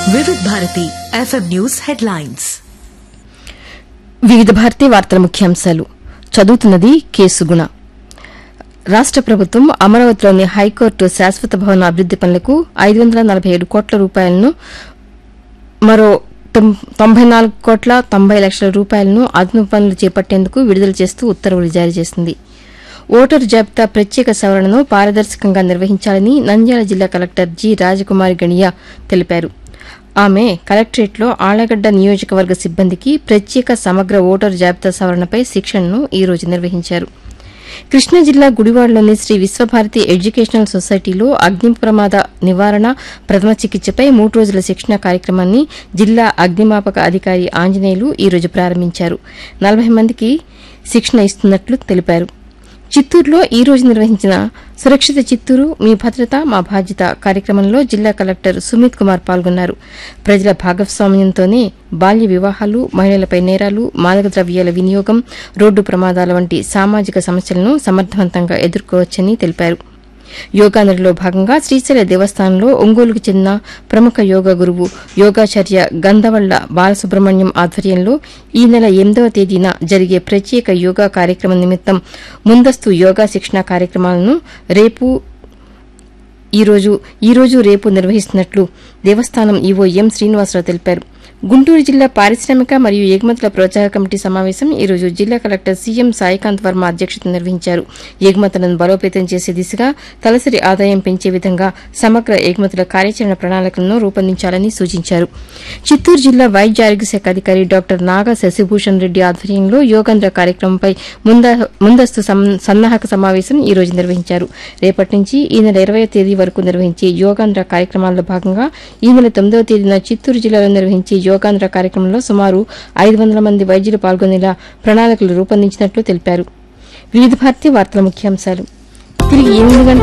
వివిధ Bharati FM news headlines వివిధ భారతీ వార్తల ముఖ్యాంశాలు చదువుతున్నది కేసుగుణ రాష్ట ప్రభుత్వం అమరావతిలోని హైకోర్టు శాశ్వత భవన అభివృద్ది పనులకు ఐదు వందల నలభై ఏడు కోట్ల రూపాయలను మరో తొం- తొంభై నాలుగు కోట్ల తొంభై లక్షల రూపాయలను అదనపు పనులు చేపట్టేందుకు విడుదల చేస్తూ ఉత్తర్వులు జారీ చేసింది ఓటరు జాబితా ప్రత్యేక సవరణను పారదర్శకంగా నిర్వహించాలని నంద్యాల జిల్లా కలెక్టర్ జి రాజకుమారి గణియా తెలిపారు ఆమె కలెక్టరేట్లో ఆళ్లగడ్డ నియోజకవర్గ సిబ్బందికి ప్రత్యేక సమగ్ర ఓటరు జాబితా సవరణపై శిక్షణను ఈ రోజు నిర్వహించారు కృష్ణా జిల్లా గుడివాడలోని శ్రీ విశ్వభారతి ఎడ్యుకేషనల్ సొసైటీలో అగ్ని ప్రమాద నివారణ ప్రథమ చికిత్సపై మూడు రోజుల శిక్షణ కార్యక్రమాన్ని జిల్లా అగ్నిమాపక అధికారి ఆంజనేయులు ఈ రోజు ప్రారంభించారు నలభై మందికి శిక్షణ ఇస్తున్నట్లు తెలిపారు చిత్తూరులో ఈ రోజు నిర్వహించిన సురక్షిత చిత్తూరు మీ భద్రత మా బాధ్యత కార్యక్రమంలో జిల్లా కలెక్టర్ సుమిత్ కుమార్ పాల్గొన్నారు ప్రజల భాగస్వామ్యంతోనే బాల్య వివాహాలు మహిళలపై నేరాలు మాదక ద్రవ్యాల వినియోగం రోడ్డు ప్రమాదాల వంటి సామాజిక సమస్యలను సమర్థవంతంగా ఎదుర్కోవచ్చని తెలిపారు యోగానదిలో భాగంగా శ్రీశైల దేవస్థానంలో ఒంగోలుకు చెందిన ప్రముఖ యోగా గురువు యోగాచార్య గంధవళ్ల బాలసుబ్రహ్మణ్యం ఆధ్వర్యంలో ఈ నెల ఎనిమిదవ తేదీన జరిగే ప్రత్యేక యోగా కార్యక్రమం నిమిత్తం ముందస్తు యోగా శిక్షణ కార్యక్రమాలను రేపు ఈ రోజు ఈ రోజు రేపు నిర్వహిస్తున్నట్లు దేవస్థానం ఈవో ఎం శ్రీనివాసరావు తెలిపారు గుంటూరు జిల్లా పారిశ్రామిక మరియు ఎగుమతుల ప్రోత్సాహ కమిటీ సమావేశం ఈ రోజు జిల్లా కలెక్టర్ సీఎం సాయికాంత్ వర్మ అధ్యక్షతన నిర్వహించారు ఎగుమతులను బలోపేతం చేసే దిశగా తలసరి ఆదాయం పెంచే విధంగా సమగ్ర ఎగుమతుల కార్యాచరణ ప్రణాళికలను రూపొందించాలని సూచించారు చిత్తూరు జిల్లా వైద్య ఆరోగ్య శాఖ అధికారి డాక్టర్ నాగా శశిభూషణ్ రెడ్డి ఆధ్వర్యంలో యోగాంధ్ర కార్యక్రమంపై ముంద- ముందస్తు సం- సన్నాహక సమావేశం ఈ రోజు నిర్వహించారు రేపటి నుంచి ఈ నెల ఇరవై తేదీ వరకు నిర్వహించే యోగాంధ్ర కార్యక్రమాల్లో భాగంగా ఈ నెల తొమ్మిదవ తేదీన చిత్తూరు జిల్లాలో నిర్వహించే యోగాంధ్ర కార్యక్రమంలో సుమారు ఐదు వందల మంది వైద్యులు పాల్గొనేలా ప్రణాళికలు రూపొందించినట్లు తెలిపారు వివిధ భారతి వార్తల ముఖ్యాంశాలు తిరిగి ఎనిమిది గంటల